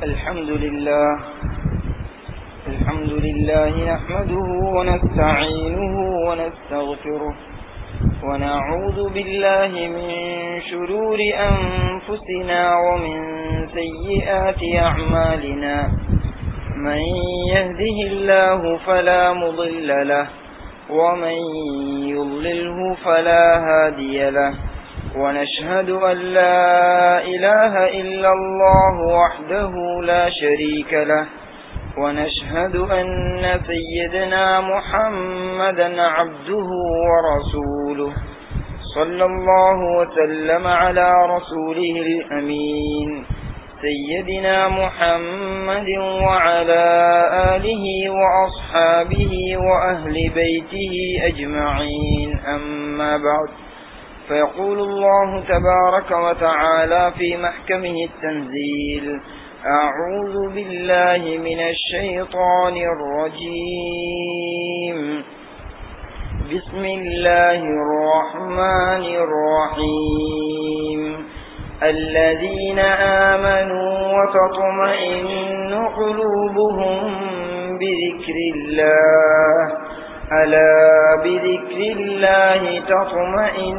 الحمد لله الحمد لله نحمده ونستعينه ونستغفره ونعوذ بالله من شرور أنفسنا ومن سيئات أعمالنا من يهده الله فلا مضل له ومن يضلله فلا هادي له ونشهد أن لا إله إلا الله وحده لا شريك له ونشهد أن سيدنا محمدا عبده ورسوله صلى الله وسلم على رسوله الأمين سيدنا محمد وعلى آله وأصحابه وأهل بيته أجمعين أما بعد فيقول الله تبارك وتعالى في محكمه التنزيل أعوذ بالله من الشيطان الرجيم بسم الله الرحمن الرحيم الذين آمنوا وتطمئن قلوبهم بذكر الله ألا بذكر الله تطمئن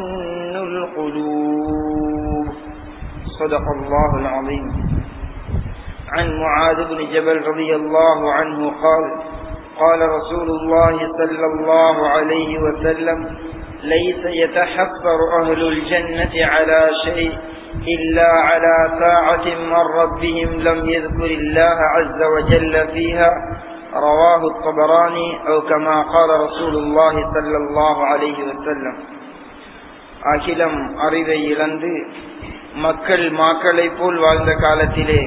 القلوب صدق الله العظيم عن معاذ بن جبل رضي الله عنه قال قال رسول الله صلى الله عليه وسلم ليس يتحفر أهل الجنة على شيء إلا على ساعة من ربهم لم يذكر الله عز وجل فيها رواه الطبراني أو كما قال رسول الله صلى الله عليه وسلم அகிலம் அறிவை இழந்து மக்கள் மாக்களை போல் வாழ்ந்த காலத்திலே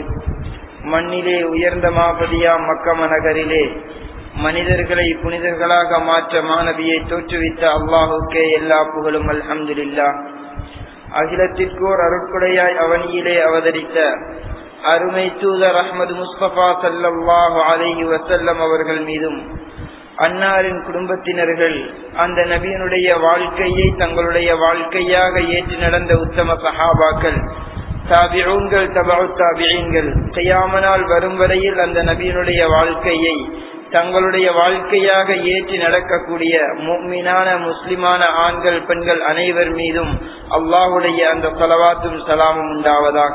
மண்ணிலே உயர்ந்த மாபதியா மக்கம நகரிலே மனிதர்களை புனிதர்களாக மாற்ற மாணவியை தோற்றுவித்த அல்லாஹுக்கே எல்லா புகழும் அல்ஹம்துலில்லா அகிலத்திற்கோர் அருட்குடையாய் அவனியிலே அவதரித்த அருமை தூதர் அஹமது முஸ்தபா சல்லாஹு அலஹி வசல்லம் அவர்கள் மீதும் அன்னாரின் குடும்பத்தினர்கள் அந்த நபியனுடைய வாழ்க்கையை தங்களுடைய வாழ்க்கையாக ஏற்று நடந்த உத்தம சஹாபாக்கள் தாபிஊன்கள் தபு தாபியீன்கள் கையாமனால் வரும் வரையில் அந்த நபியனுடைய வாழ்க்கையை தங்களுடைய வாழ்க்கையாக ஏற்றி நடக்கக்கூடிய மீனான முஸ்லிமான ஆண்கள் பெண்கள் அனைவர் மீதும் அல்லாஹுடைய அந்த தலவாத்தும் சலாமும் உண்டாவதாக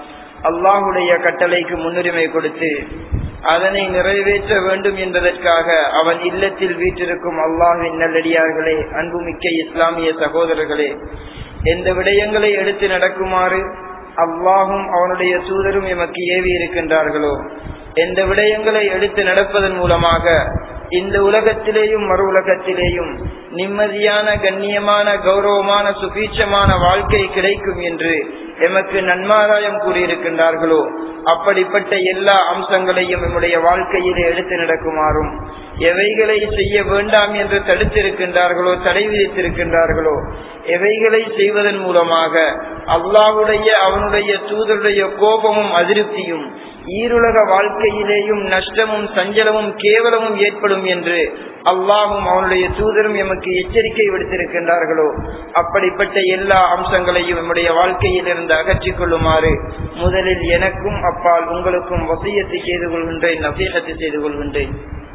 அல்லாஹுடைய கட்டளைக்கு முன்னுரிமை கொடுத்து அதனை நிறைவேற்ற வேண்டும் என்பதற்காக அவன் இல்லத்தில் வீற்றிருக்கும் அல்லாஹின் நல்லடியார்களே அன்புமிக்க இஸ்லாமிய சகோதரர்களே எந்த விடயங்களை எடுத்து நடக்குமாறு அல்லாஹும் அவனுடைய தூதரும் எமக்கு ஏவி இருக்கின்றார்களோ எந்த விடயங்களை எடுத்து நடப்பதன் மூலமாக இந்த உலகத்திலேயும் மறு உலகத்திலேயும் நிம்மதியான கண்ணியமான கௌரவமான சுபீட்சமான வாழ்க்கை கிடைக்கும் என்று எமக்கு நன்மாராயம் கூறியிருக்கின்றார்களோ அப்படிப்பட்ட எல்லா அம்சங்களையும் நம்முடைய வாழ்க்கையிலே எடுத்து நடக்குமாறும் எவைகளை செய்ய வேண்டாம் என்று தடுத்திருக்கின்றார்களோ தடை விதித்திருக்கின்றார்களோ எவைகளை செய்வதன் மூலமாக அல்லாஹுடைய அவனுடைய தூதருடைய கோபமும் அதிருப்தியும் ஈருலக வாழ்க்கையிலேயும் நஷ்டமும் சஞ்சலமும் கேவலமும் ஏற்படும் என்று அல்லாஹும் அவனுடைய தூதரும் எமக்கு எச்சரிக்கை விடுத்திருக்கின்றார்களோ அப்படிப்பட்ட எல்லா அம்சங்களையும் நம்முடைய வாழ்க்கையில் இருந்து அகற்றிக் கொள்ளுமாறு முதலில் எனக்கும் அப்பால் உங்களுக்கும் வசியத்தை செய்து கொள்கின்றேன் நசீகத்தை செய்து கொள்கின்றேன்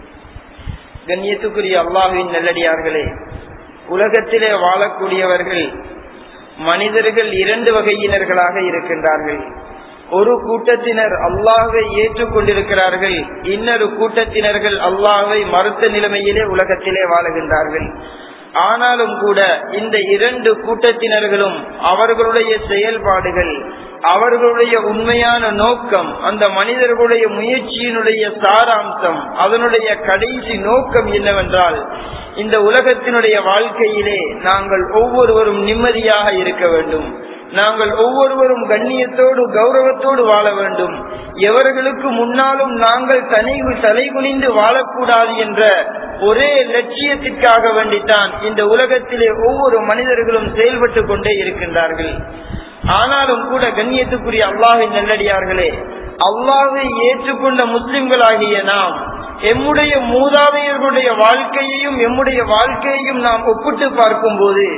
கண்ணியத்துக்குரிய அல்லாஹுவின் நல்லடியார்களே உலகத்திலே வாழக்கூடியவர்கள் மனிதர்கள் இரண்டு வகையினர்களாக இருக்கின்றார்கள் ஒரு கூட்டத்தினர் அல்லாஹை ஏற்றுக்கொண்டிருக்கிறார்கள் இன்னொரு கூட்டத்தினர்கள் அல்லாஹை மறுத்த நிலைமையிலே உலகத்திலே வாழுகின்றார்கள் ஆனாலும் கூட இந்த இரண்டு கூட்டத்தினர்களும் அவர்களுடைய செயல்பாடுகள் அவர்களுடைய உண்மையான நோக்கம் அந்த மனிதர்களுடைய முயற்சியினுடைய சாராம்சம் அதனுடைய கடைசி நோக்கம் என்னவென்றால் இந்த உலகத்தினுடைய வாழ்க்கையிலே நாங்கள் ஒவ்வொருவரும் நிம்மதியாக இருக்க வேண்டும் நாங்கள் ஒவ்வொருவரும் கண்ணியத்தோடு கௌரவத்தோடு வாழ வேண்டும் எவர்களுக்கு முன்னாலும் நாங்கள் தனிவு தலைகுனிந்து வாழக்கூடாது என்ற ஒரே லட்சியத்திற்காக வேண்டித்தான் இந்த உலகத்திலே ஒவ்வொரு மனிதர்களும் செயல்பட்டு கொண்டே இருக்கின்றார்கள் ஆனாலும் கூட கண்ணியத்துக்குரிய அல்லாஹின் நல்லடியார்களே அல்லாஹை ஏற்றுக்கொண்ட முஸ்லிம்களாகிய நாம் எம்முடைய மூதாதையர்களுடைய வாழ்க்கையையும் எம்முடைய வாழ்க்கையையும் நாம் ஒப்பிட்டு பார்க்கும் போது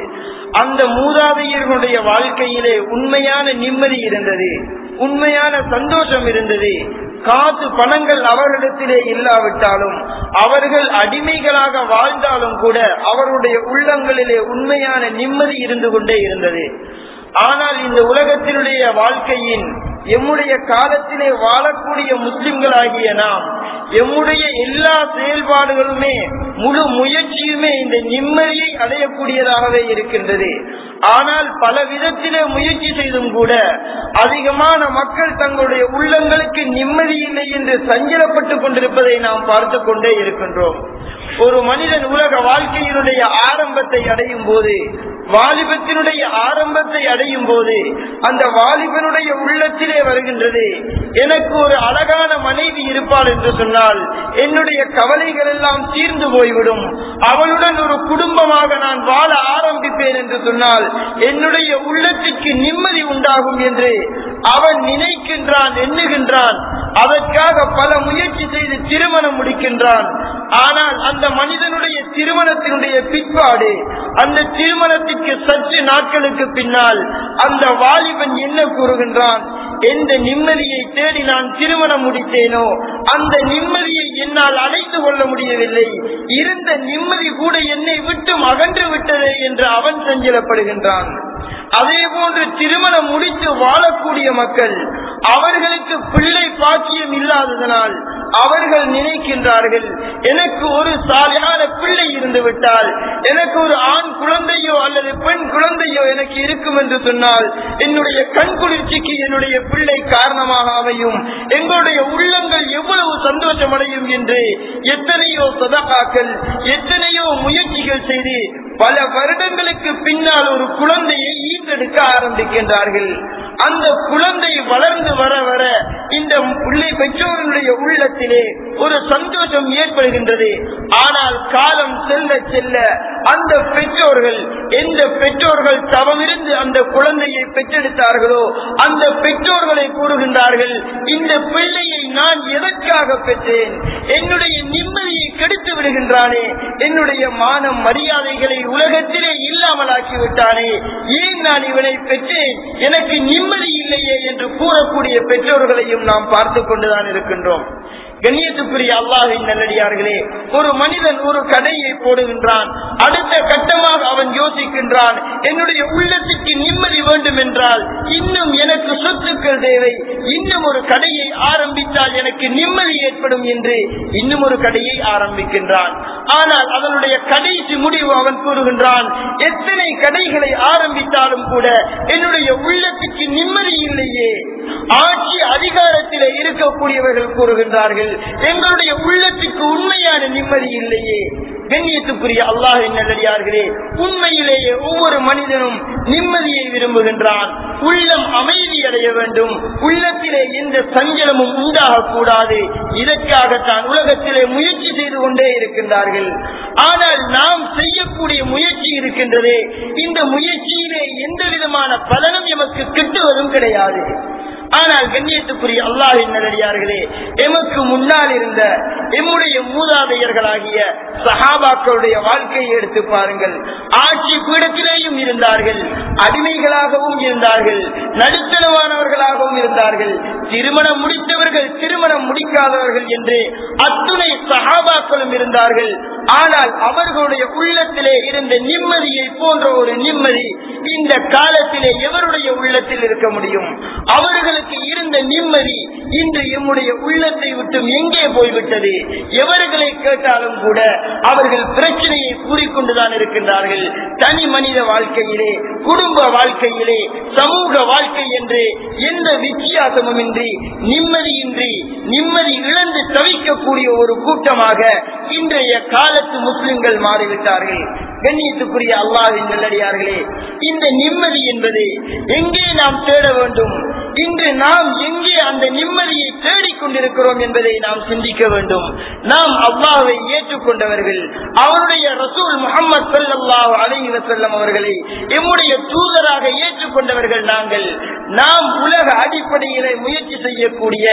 அந்த மூதாதையர்களுடைய வாழ்க்கையிலே உண்மையான நிம்மதி இருந்தது உண்மையான சந்தோஷம் இருந்தது காசு பணங்கள் அவர்களிடத்திலே இல்லாவிட்டாலும் அவர்கள் அடிமைகளாக வாழ்ந்தாலும் கூட அவருடைய உள்ளங்களிலே உண்மையான நிம்மதி இருந்து கொண்டே இருந்தது ஆனால் இந்த உலகத்தினுடைய வாழ்க்கையின் எம்முடைய காலத்திலே வாழக்கூடிய முஸ்லிம்களாகிய நாம் எம்முடைய எல்லா செயல்பாடுகளுமே முழு முயற்சியுமே இந்த நிம்மதியை அடையக்கூடியதாகவே இருக்கின்றது ஆனால் பல விதத்திலே முயற்சி செய்தும் கூட அதிகமான மக்கள் தங்களுடைய உள்ளங்களுக்கு நிம்மதி இல்லை என்று சஞ்சலப்பட்டுக் கொண்டிருப்பதை நாம் பார்த்து கொண்டே இருக்கின்றோம் ஒரு மனிதன் உலக வாழ்க்கையினுடைய ஆரம்பத்தை அடையும் போது வாலிபத்தினுடைய ஆரம்பத்தை அடையும் போது அந்த வாலிபனுடைய உள்ளத்திலே வருகின்றது எனக்கு ஒரு அழகான மனைவி இருப்பாள் என்று சொன்னால் என்னுடைய கவலைகள் எல்லாம் தீர்ந்து போய்விடும் அவளுடன் ஒரு குடும்பமாக நான் வாழ ஆரம்பிப்பேன் என்று சொன்னால் என்னுடைய உள்ளத்திற்கு நிம்மதி உண்டாகும் என்று அவன் நினைக்கின்றான் எண்ணுகின்றான் அதற்காக பல முயற்சி செய்து திருமணம் முடிக்கின்றான் ஆனால் அந்த மனிதனுடைய திருமணத்தினுடைய பிற்பாடு அந்த திருமணத்திற்கு சற்று நாட்களுக்கு பின்னால் அந்த வாலிபன் என்ன கூறுகின்றான் எந்த நிம்மதியை தேடி நான் திருமணம் முடித்தேனோ அந்த நிம்மதியை என்னால் அடைந்து கொள்ள முடியவில்லை இருந்த நிம்மதி கூட என்னை விட்டு அகன்று விட்டதே என்று அவன் சஞ்சலப்படுகின்றான் அதே போன்று திருமணம் முடித்து வாழக்கூடிய மக்கள் அவர்களுக்கு பிள்ளை பாக்கியம் இல்லாததனால் அவர்கள் நினைக்கின்றார்கள் எனக்கு ஒரு சாலையான பிள்ளை இருந்து விட்டால் எனக்கு ஒரு ஆண் குழந்தையோ அல்லது பெண் குழந்தையோ எனக்கு இருக்கும் என்று சொன்னால் என்னுடைய கண் குளிர்ச்சிக்கு என்னுடைய பிள்ளை காரணமாக அமையும் எங்களுடைய உள்ளங்கள் எவ்வளவு சந்தோஷம் அடையும் என்று எத்தனையோ சதகாக்கள் எத்தனையோ முயற்சிகள் செய்து பல வருடங்களுக்கு பின்னால் ஒரு குழந்தையை ஈட்டெடுக்க ஆரம்பிக்கின்றார்கள் அந்த குழந்தை வளர்ந்து வர வர இந்த பிள்ளை பெற்றோர்களுடைய உள்ளத்திலே ஒரு சந்தோஷம் ஏற்படுகின்றது ஆனால் காலம் செல்ல செல்ல அந்த பெற்றோர்கள் எந்த பெற்றோர்கள் தவமிருந்து அந்த குழந்தையை பெற்றெடுத்தார்களோ அந்த பெற்றோர்களை கூறுகின்றார்கள் இந்த பிள்ளையை நான் எதற்காக பெற்றேன் என்னுடைய நிம்மதியை கெடுத்து விடுகின்றானே என்னுடைய மானம் மரியாதைகளை உலகத்திலே இல்லாமலாக்கி விட்டானே ஏன் நான் இவனை பெற்றேன் எனக்கு நிம்மதி இல்லையே என்று கூறக்கூடிய பெற்றோர்களையும் நாம் பார்த்து கொண்டுதான் இருக்கின்றோம் கண்ணியத்துக்குரிய அல்லாஹின் நல்லடியார்களே ஒரு மனிதன் ஒரு கடையை போடுகின்றான் அடுத்த கட்டமாக அவன் யோசிக்கின்றான் என்னுடைய உள்ளத்துக்கு நிம்மதி வேண்டும் என்றால் இன்னும் எனக்கு சொத்துக்கள் தேவை இன்னும் ஒரு கடையை ஆரம்பித்தால் எனக்கு நிம்மதி ஏற்படும் என்று இன்னும் ஒரு கடையை ஆரம்பிக்கின்றான் ஆனால் அதனுடைய கடைசி முடிவு அவன் கூறுகின்றான் எத்தனை கடைகளை ஆரம்பித்தாலும் கூட என்னுடைய உள்ளத்துக்கு நிம்மதி இல்லையே ஆட்சி அதிகாரத்திலே இருக்கக்கூடியவர்கள் கூறுகின்றார்கள் எங்களுடைய உள்ளத்துக்கு உண்மையான நிம்மதி இல்லையே கண்ணியத்துக்குரிய அல்லாஹின் நல்லடியார்களே உண்மையிலேயே ஒவ்வொரு மனிதனும் நிம்மதியை விரும்புகின்றான் உள்ளம் அமைதி அடைய வேண்டும் உள்ளத்திலே எந்த சஞ்சலமும் உண்டாகக்கூடாது இதற்காகத்தான் உலகத்திலே முயற்சி செய்து கொண்டே இருக்கின்றார்கள் ஆனால் நாம் செய்யக்கூடிய முயற்சி இருக்கின்றதே இந்த முயற்சியிலே எந்த விதமான பலனும் எமக்கு கிட்டுவதும் கிடையாது ஆனால் கண்ணியத்துக்குரிய அல்லாஹின் நல்லடியார்களே எமக்கு முன்னால் இருந்த எம்முடைய மூதாதையர்களாகிய சஹாபாக்களுடைய வாழ்க்கையை எடுத்து பாருங்கள் ஆட்சி பீடத்திலேயும் இருந்தார்கள் அடிமைகளாகவும் இருந்தார்கள் நடுத்தரவானவர்களாகவும் இருந்தார்கள் திருமணம் முடித்தவர்கள் திருமணம் முடிக்காதவர்கள் என்று அத்துணை சஹாபாக்களும் இருந்தார்கள் ஆனால் அவர்களுடைய உள்ளத்திலே இருந்த நிம்மதியை போன்ற ஒரு நிம்மதி இந்த காலத்திலே எவருடைய உள்ளத்தில் இருக்க முடியும் அவர்களுக்கு இருந்த நிம்மதி இன்று எம்முடைய உள்ளத்தை விட்டும் எங்கே போய்விட்டது எவர்களை கேட்டாலும் கூட அவர்கள் பிரச்சனையை கூறிக்கொண்டுதான் இருக்கின்றார்கள் தனி மனித வாழ்க்கையிலே குடும்ப வாழ்க்கையிலே சமூக வாழ்க்கை என்று எந்த வித்தியாசமும் இன்றி நிம்மதியின்றி நிம்மதி இழந்து தவிக்கக்கூடிய ஒரு கூட்டமாக இன்றைய காலத்து முஸ்லிம்கள் மாறிவிட்டார்கள் கண்ணியத்துக்குரிய அல்லாஹின் நல்லடியார்களே இந்த நிம்மதி என்பது எங்கே நாம் தேட வேண்டும் இன்று நாம் எங்கே அந்த நிம்மதியை தேடிக்கொண்டிருக்கிறோம் என்பதை நாம் சிந்திக்க வேண்டும் நாம் அல்லாஹை ஏற்றுக்கொண்டவர்கள் அவருடைய ரசூல் முகமது சல்லாஹ் அலைஹி வசல்லம் அவர்களை எம்முடைய தூதராக ஏற்றுக்கொண்டவர்கள் நாங்கள் நாம் உலக அடிப்படையிலே முயற்சி செய்யக்கூடிய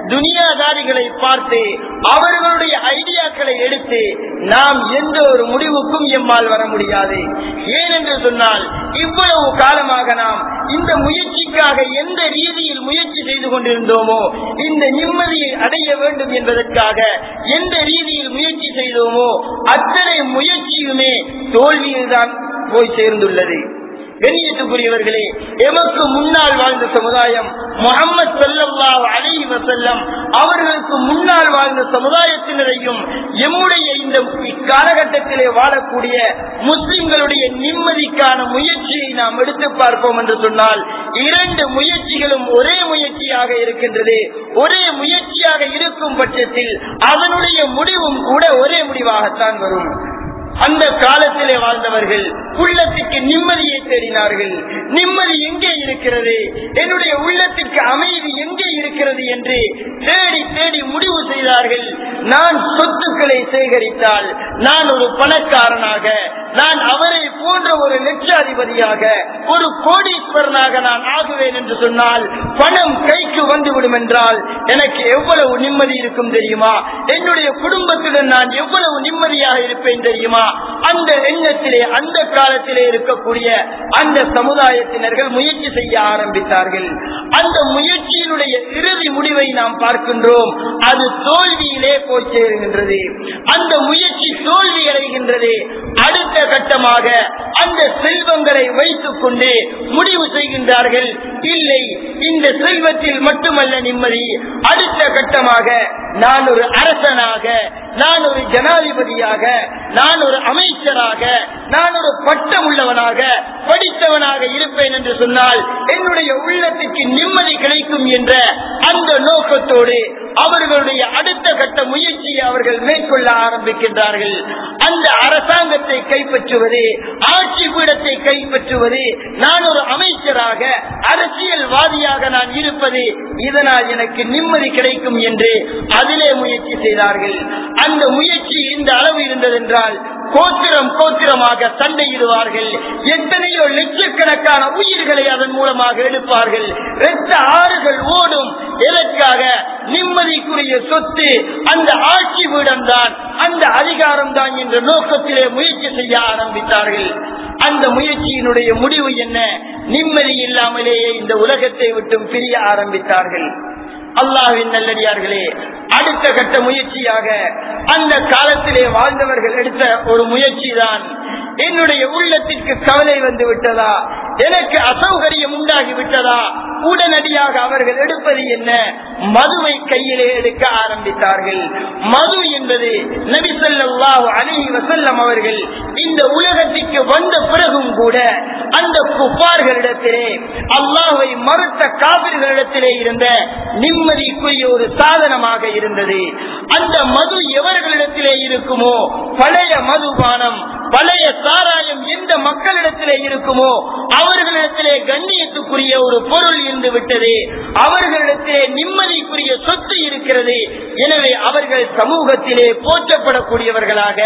துனியாதாரிகளை பார்த்து அவர்களுடைய ஐடியாக்களை எடுத்து நாம் எந்த ஒரு முடிவுக்கும் எம்மால் வர முடியாது ஏனென்று சொன்னால் இவ்வளவு காலமாக நாம் இந்த முயற்சிக்காக எந்த ரீதியில் முயற்சி செய்து கொண்டிருந்தோமோ இந்த நிம்மதியை அடைய வேண்டும் என்பதற்காக எந்த ரீதியில் முயற்சி செய்தோமோ அத்தனை முயற்சியுமே தோல்வியில்தான் போய் சேர்ந்துள்ளது கண்ணியத்துக்குரியவர்களே எமக்கு முன்னால் வாழ்ந்த சமுதாயம் முகமது சல்லல்லாஹு அலைஹி வஸல்லம் அவர்களுக்கு முன்னால் வாழ்ந்த சமுதாயத்தினரையும் எம்முடைய இந்த காலகட்டத்திலே வாழக்கூடிய முஸ்லிம்களுடைய நிம்மதிக்கான முயற்சியை நாம் எடுத்து பார்ப்போம் என்று சொன்னால் இரண்டு முயற்சிகளும் ஒரே முயற்சியாக இருக்கின்றது ஒரே முயற்சியாக இருக்கும் பட்சத்தில் அதனுடைய முடிவும் கூட ஒரே முடிவாகத்தான் வரும் அந்த காலத்திலே வாழ்ந்தவர்கள் உள்ளத்துக்கு நிம்மதியை தேடினார்கள் நிம்மதி எங்கே இருக்கிறது என்னுடைய உள்ளத்திற்கு அமைதி எங்கே இருக்கிறது என்று தேடி தேடி முடிவு செய்தார்கள் நான் சொத்துக்களை சேகரித்தால் நான் ஒரு பணக்காரனாக நான் அவரை போன்ற ஒரு லட்சாதிபதியாக ஒரு கோடீஸ்வரனாக நான் ஆகுவேன் என்று சொன்னால் பணம் கைக்கு வந்துவிடும் என்றால் எனக்கு எவ்வளவு நிம்மதி இருக்கும் தெரியுமா என்னுடைய குடும்பத்துடன் நான் எவ்வளவு நிம்மதியாக இருப்பேன் தெரியுமா அந்த எண்ணத்திலே அந்த காலத்திலே இருக்கக்கூடிய அந்த சமுதாயத்தினர்கள் முயற்சி செய்ய ஆரம்பித்தார்கள் அந்த முயற்சியினுடைய இறுதி முடிவை நாம் பார்க்கின்றோம் அது தோல்வியிலே போய் சேருகின்றது அந்த முயற்சி தோல்வி அடைகின்றது அடுத்த கட்டமாக அந்த செல்வங்களை வைத்துக் கொண்டு முடிவு செய்கின்றார்கள் இல்லை இந்த செல்வத்தில் மட்டுமல்ல நிம்மதி அடுத்த கட்டமாக நான் ஒரு அரசனாக நான் ஒரு ஜனாதிபதியாக நான் ஒரு அமைச்சராக நான் ஒரு பட்டம் உள்ளவனாக படித்தவனாக இருப்பேன் என்று சொன்னால் என்னுடைய உள்ளத்துக்கு நிம்மதி கிடைக்கும் என்ற அந்த நோக்கத்தோடு அவர்களுடைய அடுத்த கட்ட முயற்சியை அவர்கள் மேற்கொள்ள ஆரம்பிக்கின்றார்கள் அந்த அரசாங்கத்தை கைப்பற்றுவது ஆட்சி பீடத்தை கைப்பற்றுவது நான் ஒரு அமைச்சராக அரசியல்வாதியாக நான் இருப்பது இதனால் எனக்கு நிம்மதி கிடைக்கும் என்று அதிலே முயற்சி செய்தார்கள் அந்த முயற்சி இந்த அளவு இருந்ததென்றால் கோத்திரம் கோத்திரமாக சண்டையிடுவார்கள் எத்தனையோ லட்சக்கணக்கான உயிர்களை அதன் மூலமாக எடுப்பார்கள் இரத்த ஆறுகள் ஓடும் எதற்காக நிம்மதிக்குரிய சொத்து அந்த ஆட்சி வீடம்தான் அந்த அதிகாரம் தான் என்ற நோக்கத்திலே முயற்சி செய்ய ஆரம்பித்தார்கள் அந்த முயற்சியினுடைய முடிவு என்ன நிம்மதி இல்லாமலேயே இந்த உலகத்தை விட்டும் பிரிய ஆரம்பித்தார்கள் அல்லாஹின் நல்லடியார்களே அடுத்த கட்ட முயற்சியாக அந்த காலத்திலே வாழ்ந்தவர்கள் எடுத்த ஒரு முயற்சி தான் என்னுடைய உள்ளத்திற்கு கவலை வந்து விட்டதா எனக்கு அசௌகரியம் உண்டாகி விட்டதா உடனடியாக அவர்கள் எடுப்பது என்ன மதுவை கையிலே எடுக்க ஆரம்பித்தார்கள் மது என்பது நபி ஸல்லல்லாஹு அலைஹி வஸல்லம் அவர்கள் இந்த உலகத்திற்கு வந்த பிறகும் கூட அந்த குப்பார்களிடத்திலே அல்லாஹ்வை மறுத்த காபிர்களிடத்திலே இருந்த நிம்மதிக்குரிய ஒரு சாதனமாக இருந்தது அந்த மது எவர்களிடத்திலே இருக்குமோ பழைய மதுபானம் பழைய சாராயம் எந்த மக்களிடத்திலே இருக்குமோ அவர்களிடத்திலே கண்ணியத்துக்குரிய ஒரு பொருள் இருந்து விட்டது அவர்களிடத்திலே நிம்மதிக்குரிய சொத்து இருக்கிறது எனவே அவர்கள் சமூகத்திலே போற்றப்படக்கூடியவர்களாக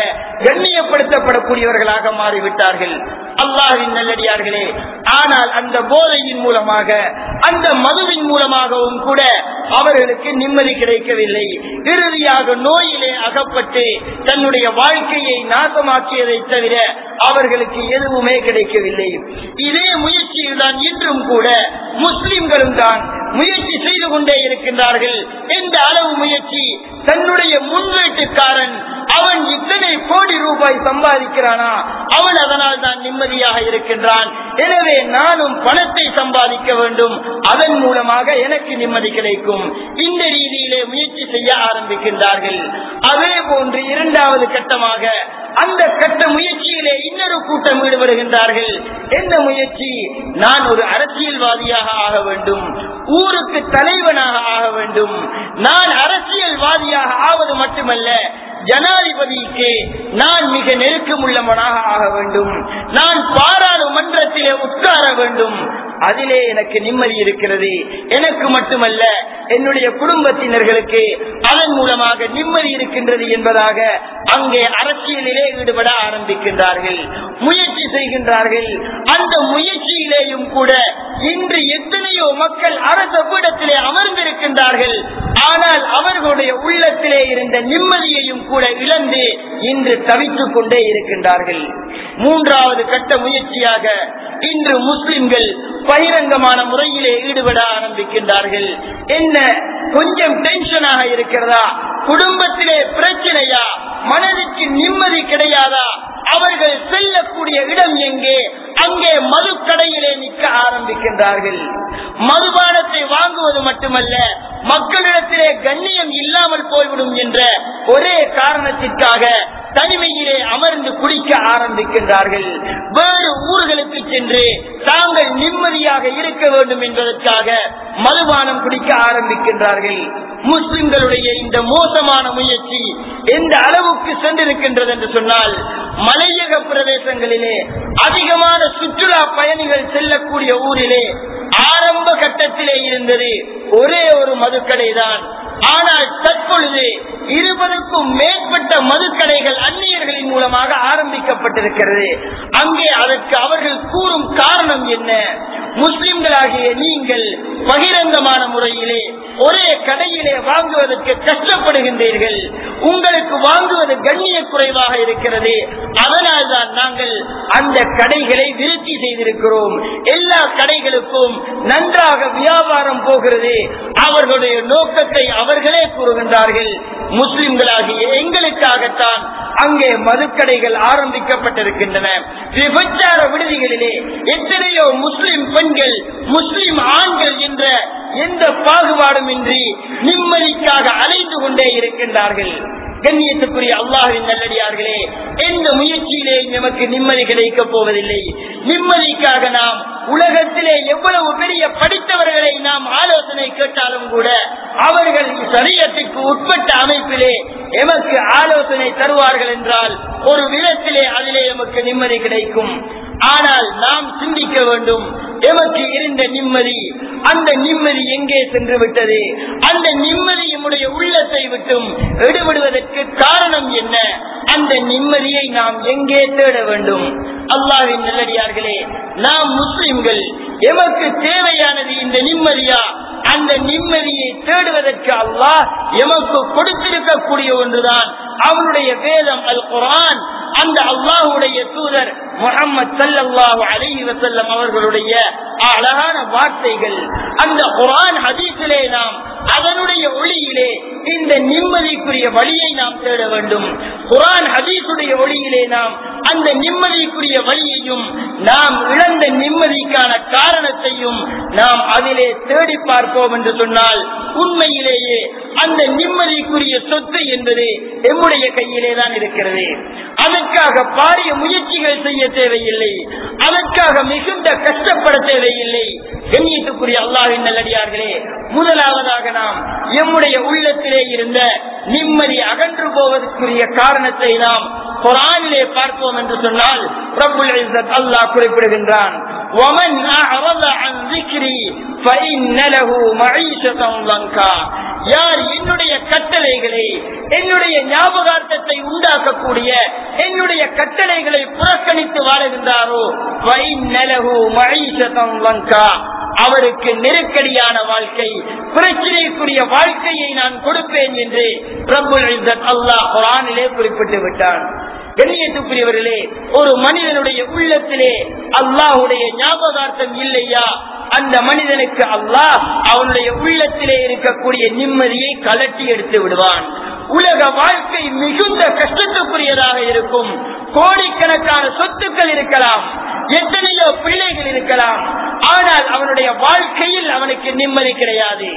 கண்ணியப்படுத்தப்படக்கூடியவர்களாக மாறிவிட்டார்கள் அல்லாஹின் நல்லடியார்களே ஆனால் அந்த போதையின் மூலமாக அந்த மதுவின் மூலமாகவும் கூட அவர்களுக்கு நிம்மதி கிடைக்கவில்லை இறுதியாக நோயிலே அகப்பட்டு தன்னுடைய வாழ்க்கையை நாசமாக்கியதை தவிர அவர்களுக்கு எதுவுமே கிடைக்கவில்லை இதே முயற்சியில் தான் இன்றும் கூட முஸ்லிம்களும் தான் முயற்சி செய்து கொண்டே இருக்கின்றார்கள் எந்த அளவு முயற்சி தன்னுடைய முன்வீட்டுக்காரன் அவன் இத்தனை கோடி ரூபாய் சம்பாதிக்கிறானா அவன் அதனால் தான் நிம்மதியாக இருக்கின்றான் எனவே நானும் பணத்தை சம்பாதிக்க வேண்டும் அதன் மூலமாக எனக்கு நிம்மதி கிடைக்கும் இந்த ரீதியிலே முயற்சி செய்ய ஆரம்பிக்கின்றார்கள் அதே போன்று இரண்டாவது கட்டமாக அந்த கட்ட முயற்சியிலே இன்னொரு கூட்டம் ஈடுபடுகின்றார்கள் என்ன முயற்சி நான் ஒரு அரசியல்வாதியாக ஆக வேண்டும் ஊருக்கு தலைவனாக ஆக வேண்டும் நான் அரசியல்வாதியாக ஆவது மட்டுமல்ல ஜனாதிபதிக்கு நான் மிக நெருக்கமுள்ளவனாக ஆக வேண்டும் நான் பாராளுமன்றத்திலே உட்கார வேண்டும் அதிலே எனக்கு நிம்மதி இருக்கிறது எனக்கு மட்டுமல்ல என்னுடைய குடும்பத்தினர்களுக்கு அதன் மூலமாக நிம்மதி இருக்கின்றது என்பதாக அங்கே அரசியலிலே ஈடுபட ஆரம்பிக்கின்றார்கள் முயற்சி செய்கின்றார்கள் அந்த முயற்சியிலேயும் கூட இன்று எத்தனையோ மக்கள் அரச பீடத்திலே அமர்ந்திருக்கின்றார்கள் ஆனால் அவர்களுடைய உள்ளத்திலே இருந்த நிம்மதியையும் கூட இழந்து இன்று தவித்துக் கொண்டே இருக்கின்றார்கள் மூன்றாவது கட்ட முயற்சியாக இன்று முஸ்லிம்கள் பகிரங்கமான முறையிலே ஈடுபட ஆரம்பிக்கின்றார்கள் என்ன கொஞ்சம் டென்ஷனாக இருக்கிறதா குடும்பத்திலே பிரச்சனையா மனதிற்கு நிம்மதி கிடையாதா அவர்கள் செல்லக்கூடிய இடம் எங்கே அங்கே மதுக்கடையிலே நிற்க ஆரம்பிக்கின்றார்கள் மதுபானத்தை வாங்குவது மட்டுமல்ல மக்களிடத்திலே கண்ணியம் இல்லாமல் போய்விடும் என்ற ஒரே காரணத்திற்காக தனிமையிலே அமர்ந்து குடிக்க ஆரம்பிக்கின்றார்கள் வேறு ஊர்களுக்கு சென்று தாங்கள் நிம்மதியாக இருக்க வேண்டும் என்பதற்காக மதுபானம் குடிக்க ஆரம்பிக்கின்றார்கள் முஸ்லிம்களுடைய இந்த மோசமான முயற்சி எந்த அளவுக்கு சென்றிருக்கின்றது என்று சொன்னால் மலையக பிரதேசங்களிலே அதிகமான சுற்றுலா பயணிகள் செல்லக்கூடிய ஊரிலே ஆரம்ப கட்டத்திலே இருந்தது ஒரே ஒரு மதுக்கடை தான் ஆனால் தற்பொழுது இருபதுக்கும் மேற்பட்ட மதுக்கடைகள் அந்நியர்களின் மூலமாக ஆரம்பிக்கப்பட்டிருக்கிறது அங்கே அதற்கு அவர்கள் கூறும் காரணம் என்ன முஸ்லிம்களாகிய நீங்கள் பகிரங்கமான முறையிலே ஒரே கடையிலே வாங்குவதற்கு கஷ்டப்படுகின்றீர்கள் உங்களுக்கு வாங்குவது கண்ணிய குறைவாக இருக்கிறது அதனால் தான் நாங்கள் அந்த கடைகளை விருத்தி செய்திருக்கிறோம் எல்லா கடைகளுக்கும் நன்றாக வியாபாரம் போகிறது அவர்களுடைய நோக்கத்தை அவர்களே கூறுகின்றார்கள் முஸ்லிம்களாகிய எங்களுக்காகத்தான் அங்கே மதுக்கடைகள் ஆரம்பிக்கப்பட்டிருக்கின்றன விபச்சார விடுதிகளிலே எத்தனையோ முஸ்லிம் பெண்கள் முஸ்லிம் ஆண்கள் என்ற எந்த பாகுபாடும் இன்றி நிம்மதிக்காக அலைந்து கொண்டே இருக்கின்றார்கள் கண்ணியத்துக்குரிய அல்லாஹின் நல்லடியார்களே எந்த முயற்சியிலே நமக்கு நிம்மதி கிடைக்க போவதில்லை நிம்மதிக்காக நாம் உலகத்திலே எவ்வளவு பெரிய படித்தவர்களை நாம் ஆலோசனை கேட்டாலும் கூட அவர்கள் சரியத்திற்கு உட்பட்ட அமைப்பிலே எமக்கு ஆலோசனை தருவார்கள் என்றால் ஒரு விதத்திலே அதிலே எமக்கு நிம்மதி கிடைக்கும் ஆனால் நாம் சிந்திக்க வேண்டும் எமக்கு இருந்த நிம்மதி அந்த நிம்மதி எங்கே சென்று விட்டது அந்த நிம்மதி நம்முடைய உள்ளத்தை விட்டும் எடுபடுவதற்கு காரணம் என்ன அந்த நிம்மதியை நாம் எங்கே தேட வேண்டும் அல்லாவின் நல்லடியார்களே நாம் முஸ்லிம்கள் எமக்கு தேவையானது இந்த நிம்மதியா அந்த நிம்மதியை தேடுவதற்கு அல்லாஹ் எமக்கு கொடுத்திருக்கக்கூடிய ஒன்றுதான் அவனுடைய வேதம் அல் குரான் அந்த அல்லாஹுடைய தூதர் முகமது சல்லாஹு அலைஹி வசல்லம் அவர்களுடைய அழகான வார்த்தைகள் அந்த குரான் ஹதீஸிலே நாம் அதனுடைய ஒளியிலே இந்த நிம்மதிக்குரிய வழியை நாம் தேட வேண்டும் குரான் ஹதீஸுடைய ஒளியிலே நாம் அந்த நிம்மதிக்குரிய வழியையும் நாம் இழந்த நிம்மதிக்கான காரணத்தையும் நாம் அதிலே தேடி பார்ப்போம் என்று சொன்னால் உண்மையிலேயே அந்த நிம்மதிக்குரிய சொத்து என்பது எம்முடைய கையிலே தான் இருக்கிறது அதற்காக பாரிய முயற்சிகள் செய்ய தேவையில்லை அதற்காக மிகுந்த கஷ்டப்பட தேவையில்லை கண்ணியத்துக்குரிய அல்லாவின் நல்லடியார்களே முதலாவதாக நாம் எம்முடைய உள்ளத்திலே இருந்த நிம்மதி அகன்று போவதற்குரிய காரணத்தை நாம் குரானிலே பார்ப்போம் என்று சொன்னால் ரப்புல் இஸ்ஸத் அல்லாஹ் குறிப்பிடுகின்றான் ومن أعرض عن ذكري فإن له معيشة ضنكا யார் என்னுடைய கட்டளைகளை என்னுடைய ஞாபகார்த்தத்தை உண்டாக்கக்கூடிய என்னுடைய கட்டளைகளை புறக்கணித்து வாழுகின்றாரோ வைநலகு மகிஷதம் லங்கா அவருக்கு நெருக்கடியான வாழ்க்கை பிரச்சனைக்குரிய வாழ்க்கையை நான் கொடுப்பேன் என்று பிரபுல் அல்லாஹ் குரானிலே குறிப்பிட்டு விட்டான் கண்ணியத்துக்குரியவர்களே ஒரு மனிதனுடைய உள்ளத்திலே அல்லாஹுடைய ஞாபகார்த்தம் இல்லையா அந்த மனிதனுக்கு அல்லாஹ் அவனுடைய உள்ளத்திலே இருக்கக்கூடிய நிம்மதியை கலட்டி எடுத்து விடுவான் உலக வாழ்க்கை மிகுந்த கஷ்டத்துக்குரியதாக இருக்கும் கோடிக்கணக்கான சொத்துக்கள் இருக்கலாம் எத்தனையோ பிள்ளைகள் இருக்கலாம் ஆனால் அவனுடைய வாழ்க்கையில் அவனுக்கு நிம்மதி கிடையாது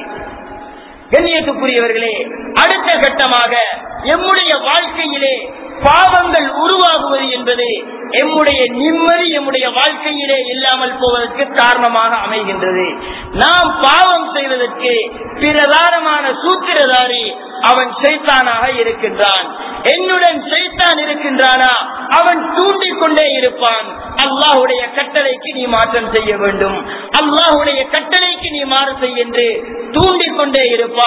கண்ணியத்துக்குரியவர்களே அடுத்த கட்டமாக எம்முடைய வாழ்க்கையிலே பாவங்கள் உருவாகுவது என்பது எம்முடைய நிம்மதி எம்முடைய வாழ்க்கையிலே இல்லாமல் போவதற்கு காரணமாக அமைகின்றது நாம் பாவம் செய்வதற்கு பிரதானமான சூத்திரதாரி அவன் சைத்தானாக இருக்கின்றான் என்னுடன் சைத்தான் இருக்கின்றானா அவன் தூண்டிக் கொண்டே இருப்பான் அல்லாஹுடைய கட்டளைக்கு நீ மாற்றம் செய்ய வேண்டும் அல்லாஹுடைய கட்டளைக்கு நீ மாறு செய் என்று தூண்டிக் கொண்டே இருப்பான்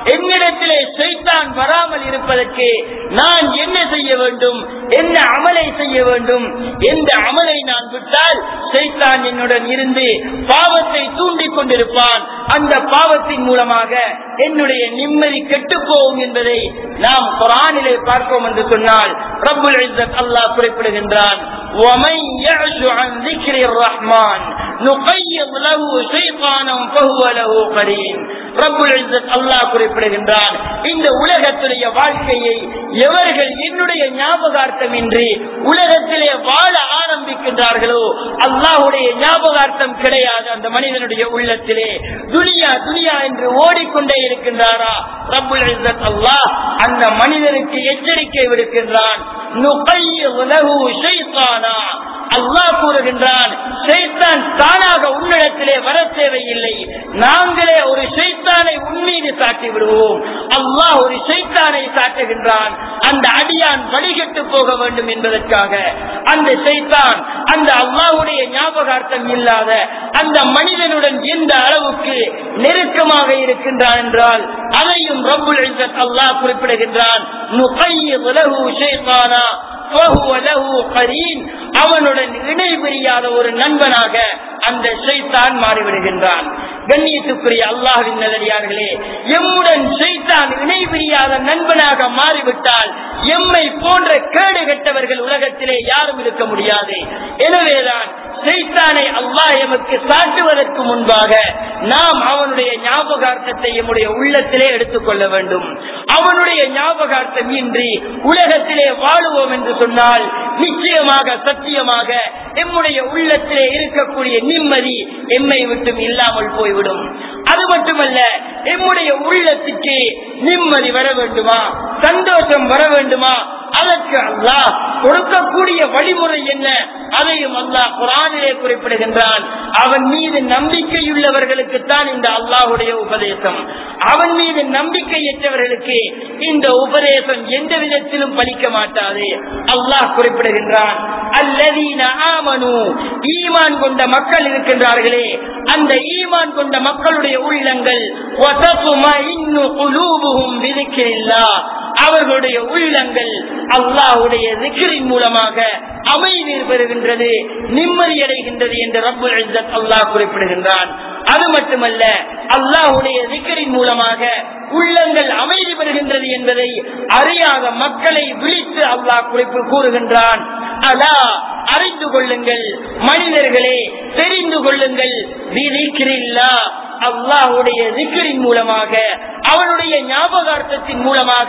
என்னிடத்திலே சைத்தான் வராமல் இருப்பதற்கு நான் என்ன செய்ய வேண்டும் என்ன அமலை செய்ய வேண்டும் எந்த அமலை நான் விட்டால் சைத்தான் என்னுடன் இருந்து பாவத்தை தூண்டிக் கொண்டிருப்பான் அந்த பாவத்தின் மூலமாக என்னுடைய நிம்மதி கெட்டு போகும் என்பதை நாம் குரானிலே பார்ப்போம் என்று சொன்னால் ரப்புல் இஸ்ஸத் அல்லாஹ் குறிப்பிடுகின்றான் وَمَن يَعْشُ عَن ذِكْرِ الرَّحْمَنِ نُقَيِّضْ لَهُ شَيْطَانًا فَهُوَ لَهُ قَرِينٌ ரப்புல் இஸ்ஸத் அல்லாஹ் குறிப்பிடுகின்றான் இந்த உலகத்துடைய வாழ்க்கையை எவர்கள் என்னுடைய ஞாபகார்த்தம் இன்றி உலகத்திலே வாழ ஆரம்பிக்கின்றார்களோ அல்லாஹுடைய ஞாபகார்த்தம் கிடையாது அந்த மனிதனுடைய உள்ளத்திலே துனியா துனியா என்று ஓடிக்கொண்டே இருக்கின்றாரா ரப்புல் இஸ்ஸத் அல்லாஹ் அந்த மனிதனுக்கு எச்சரிக்கை விடுக்கின்றான் நுகைய்யிது லஹு ஷைத்தானா அல்லாஹ் கூறுகின்றான் ஷைத்தான் தானாக உன்னிடத்திலே வர தேவையில்லை நாங்களே ஒரு ஷைத்தானை உன்மீது சாட்டி விடுவோம் அல்லாஹ் ஒரு ஷைத்தானை சாட்டுகின்றான் அந்த அடியான் வழிகட்டு போக வேண்டும் என்பதற்காக அந்த ஷைத்தான் அந்த அல்லாஹுடைய ஞாபகார்த்தம் இல்லாத அந்த மனிதனுடன் எந்த அளவுக்கு நெருக்கமாக இருக்கின்றான் என்றால் அதையும் ரப்புல் இஸ்ஸத் அல்லாஹ் குறிப்பிடுகின்றான் நுகைய்யிது லஹு ஷைத்தானா فهو له قرين அவனுடன் இணை பிரியாத ஒரு நண்பனாக அந்த ஷைத்தான் மாறிவிடுகின்றான் கண்ணியத்துக்குரிய அல்லாஹின் நல்லடியார்களே எம்முடன் ஷைத்தான் இணை பிரியாத நண்பனாக மாறிவிட்டால் எம்மை போன்ற கேடு கெட்டவர்கள் உலகத்திலே யாரும் இருக்க முடியாது எனவேதான் ஷைத்தானை அல்லாஹ் எமக்கு சாட்டுவதற்கு முன்பாக நாம் அவனுடைய ஞாபகார்த்தத்தை எம்முடைய உள்ளத்திலே எடுத்துக்கொள்ள வேண்டும் அவனுடைய ஞாபகார்த்தம் இன்றி உலகத்திலே வாழுவோம் என்று சொன்னால் நிச்சயமாக சத்தியமாக எம்முடைய உள்ளத்திலே இருக்கக்கூடிய நிம்மதி எம்மை விட்டும் இல்லாமல் போய்விடும் அது மட்டுமல்ல எம்முடைய உள்ளத்துக்கு நிம்மதி வர வேண்டுமா சந்தோஷம் வர வேண்டுமா அதற்கு அல்லாஹ் கொடுக்கக்கூடிய வழிமுறை என்ன அதையும் அல்லாஹ் குரானிலே குறிப்பிடுகின்றான் அவன் மீது நம்பிக்கையுள்ளவர்களுக்கு தான் இந்த அல்லாஹுடைய உபதேசம் அவன் மீது நம்பிக்கையற்றவர்களுக்கு இந்த உபதேசம் எந்த விதத்திலும் பலிக்க மாட்டாது அல்லாஹ் குறிப்பிடுகின்றான் அல்லதீன ஆமனு ஈமான் கொண்ட மக்கள் இருக்கின்றார்களே அந்த ஈமான் கொண்ட மக்களுடைய உள்ளங்கள் வதத்துமஇன்னு குலூபுஹும் பிதிக்ரில்லாஹ் அவர்களுடைய உள்ளங்கள் அல்லாஹுடைய திக்ரின் மூலமாக அமைதி பெறுகின்றது நிம்மதி அடைகின்றது என்று ரப்புல் இஸ்ஸத் அல்லாஹ் குறிப்பிடுகின்றான் அது மட்டுமல்ல அல்லாஹுடைய திக்ரின் மூலமாக உள்ளங்கள் அமைதி பெறுகின்றது என்பதை அறியாத மக்களை விழித்து அல்லாஹ் குறிப்பு கூறுகின்றான் அலா அறிந்து கொள்ளுங்கள் மனிதர்களே தெரிந்து கொள்ளுங்கள் விதிக்கிறில்லா அல்லாஹுடைய திக்கரின் மூலமாக அவனுடைய ஞாபகார்த்தத்தின் மூலமாக